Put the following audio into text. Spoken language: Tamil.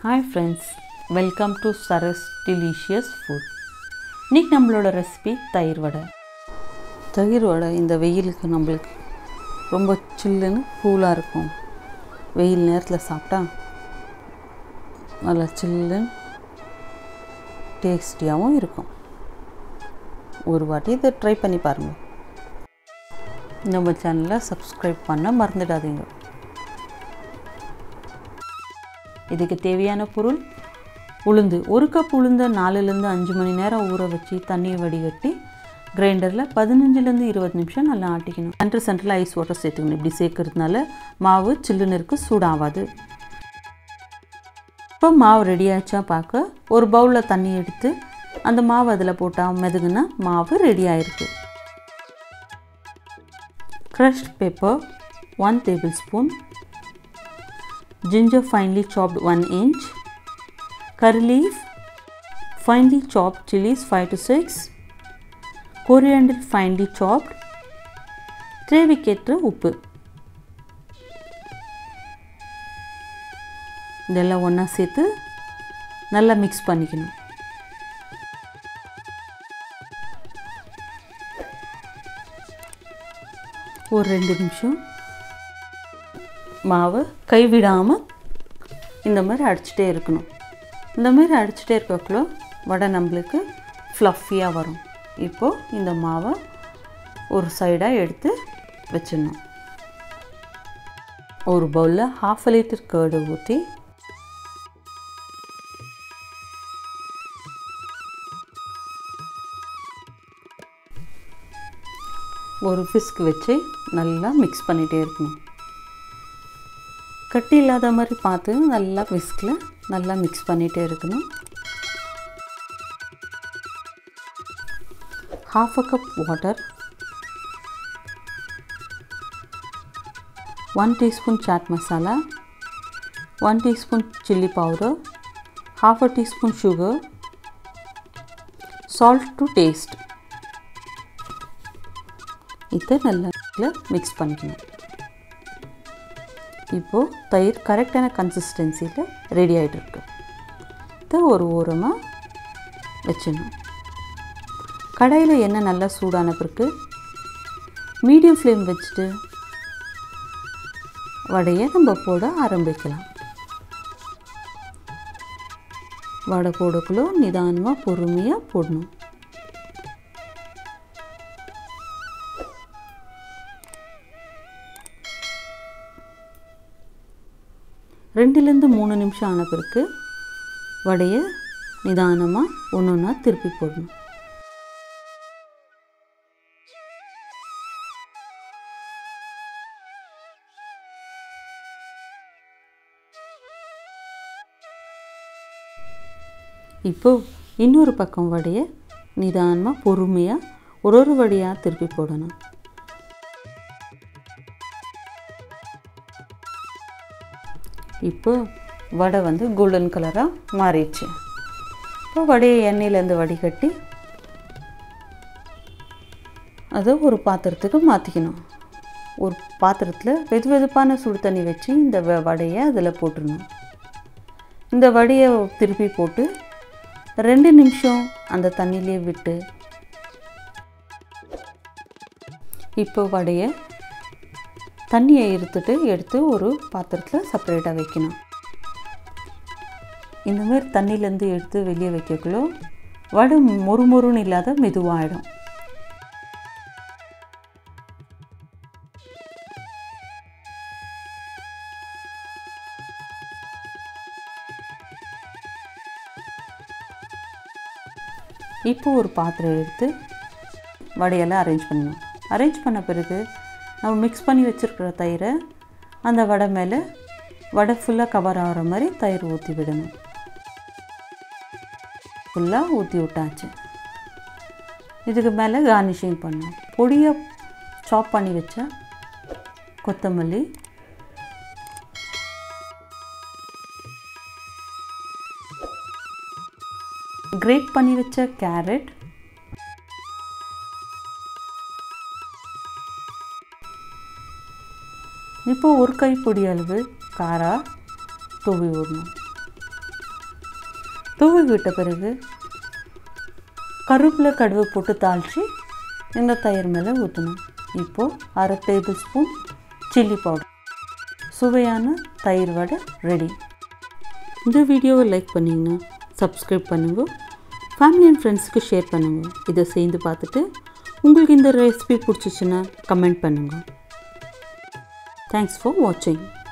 hi friends welcome to Saras delicious food இன்றைக்கி நம்மளோட ரெசிபி தயிர் வடை தயிர் வடை இந்த வெயிலுக்கு நம்மளுக்கு ரொம்ப சில்லுன்னு கூலாக இருக்கும் வெயில் நேரத்தில் சாப்பிட்டா நல்லா சில்லுன்னு டேஸ்டியாகவும் இருக்கும் ஒரு வாட்டி இதை ட்ரை பண்ணி பாருங்கள் நம்ம சேனலை சப்ஸ்கிரைப் பண்ண மறந்துடாதீங்க இதுக்கு தேவையான பொருள் உளுந்து ஒரு கப் உளுந்தை நாலுலேருந்து அஞ்சு மணி நேரம் ஊற வச்சு தண்ணியை வடிகட்டி கிரைண்டரில் பதினஞ்சுலேருந்து இருபது நிமிஷம் நல்லா ஆட்டிக்கணும் சென்டர் சென்டரில் ஐஸ் வாட்டர் சேர்த்துக்கணும் இப்படி சேர்க்கறதுனால மாவு சில்லுன்னு இருக்கு சூடாகாது இப்போ மாவு ரெடி ஆச்சா பார்க்க ஒரு பவுலில் தண்ணி எடுத்து அந்த மாவு அதில் போட்டால் மெதுகுனா மாவு ரெடி ஆயிருக்கு crushed pepper 1 tablespoon ginger finely chopped 1 inch curry leaf finely chopped chilies 5 to 6 coriander finely chopped தேவைக்கேற்ற உப்பு இதெல்லாம் ஒன்றா சேர்த்து நல்லா மிக்ஸ் பண்ணிக்கணும் ஒரு ரெண்டு நிமிஷம் மாவை கைவிடாமல் இந்த மாதிரி அடிச்சிட்டே இருக்கணும் இந்த மாதிரி அடிச்சிட்டே இருக்கக்குள்ள வடை நம்மளுக்கு ஃப்ளஃபியாக வரும் இப்போது இந்த மாவை ஒரு சைடாக எடுத்து வச்சிடணும் ஒரு பவுலில் ஹாஃப் லிட்டர் கேர்டு ஊற்றி ஒரு ஃபிஸ்க் வச்சு நல்லா மிக்ஸ் பண்ணிகிட்டே இருக்கணும் கட்டி இல்லாத மாதிரி பார்த்து நல்லா விஸ்கில் நல்லா மிக்ஸ் பண்ணிகிட்டே இருக்கணும் half a cup water one teaspoon chaat masala one teaspoon chilli powder half a teaspoon sugar salt to taste இதை நல்லா மிக்ஸ் பண்ணிக்கணும் இப்போது தயிர் கரெக்டான கன்சிஸ்டன்சியில் ரெடி ஆகிட்டுருக்கு இதை ஒரு ஓரமாக வச்சிடணும் கடாயில் எண்ணெய் நல்லா சூடான பிறகு மீடியம் ஃப்ளேம் வச்சுட்டு வடையை நம்ம போட ஆரம்பிக்கலாம் வடை போடக்குள்ள நிதானமாக பொறுமையாக போடணும் ரெண்டுலேருந்து மூணு நிமிஷம் ஆன பிறகு வடையை நிதானமாக ஒன்று ஒன்றா திருப்பி போடணும் இப்போது இன்னொரு பக்கம் வடையை நிதானமாக பொறுமையாக ஒரு ஒரு வடையாக திருப்பி போடணும் இப்போ வடை வந்து கோல்டன் கலராக மாறிடுச்சு இப்போ வடையை எண்ணெயிலேருந்து வடிகட்டி அதை ஒரு பாத்திரத்துக்கு மாற்றிக்கணும் ஒரு பாத்திரத்தில் வெது வெதுப்பான சுடு தண்ணி வச்சு இந்த வ வடையை அதில் போட்டுடணும் இந்த வடையை திருப்பி போட்டு ரெண்டு நிமிஷம் அந்த தண்ணியிலே விட்டு இப்போ வடையை தண்ணியை இருத்துட்டு எடுத்து ஒரு பாத்திரத்தில் செப்பரேட்டாக வைக்கணும் இந்த மாதிரி தண்ணியிலேருந்து எடுத்து வெளியே வைக்கக்குள்ள வடை மொறு மொறுன்னு இல்லாத மெதுவாகிடும் இப்போ ஒரு பாத்திரம் எடுத்து வடையெல்லாம் அரேஞ்ச் பண்ணணும் அரேஞ்ச் பண்ண பிறகு நம்ம மிக்ஸ் பண்ணி வச்சுருக்கிற தயிரை அந்த வடை மேலே வடை ஃபுல்லாக கவர் ஆகிற மாதிரி தயிர் ஊற்றி விடணும் ஃபுல்லாக ஊற்றி விட்டாச்சு இதுக்கு மேலே கார்னிஷிங் பண்ணணும் பொடியாக சாப் பண்ணி வச்சா கொத்தமல்லி கிரேட் பண்ணி வச்ச கேரட் இப்போ ஒரு கைப்பிடி அளவு காரா தூவி விடணும் தூவி விட்ட பிறகு கருவேப்பிலை கடுகு போட்டு தாளித்து இந்த தயிர் மேலே ஊற்றணும் இப்போது அரை டேபிள் ஸ்பூன் சில்லி பவுடர் சுவையான தயிர் வடை ரெடி இந்த வீடியோவை லைக் பண்ணிங்கன்னா சப்ஸ்கிரைப் பண்ணுங்க ஃபேமிலி அண்ட் ஃப்ரெண்ட்ஸ்க்கு ஷேர் பண்ணுங்க இதை சேர்ந்து பார்த்துட்டு உங்களுக்கு இந்த ரெசிபி பிடிச்சிச்சுன்னா கமெண்ட் பண்ணுங்க தேங்க்ஸ் ஃபார் வாட்சிங்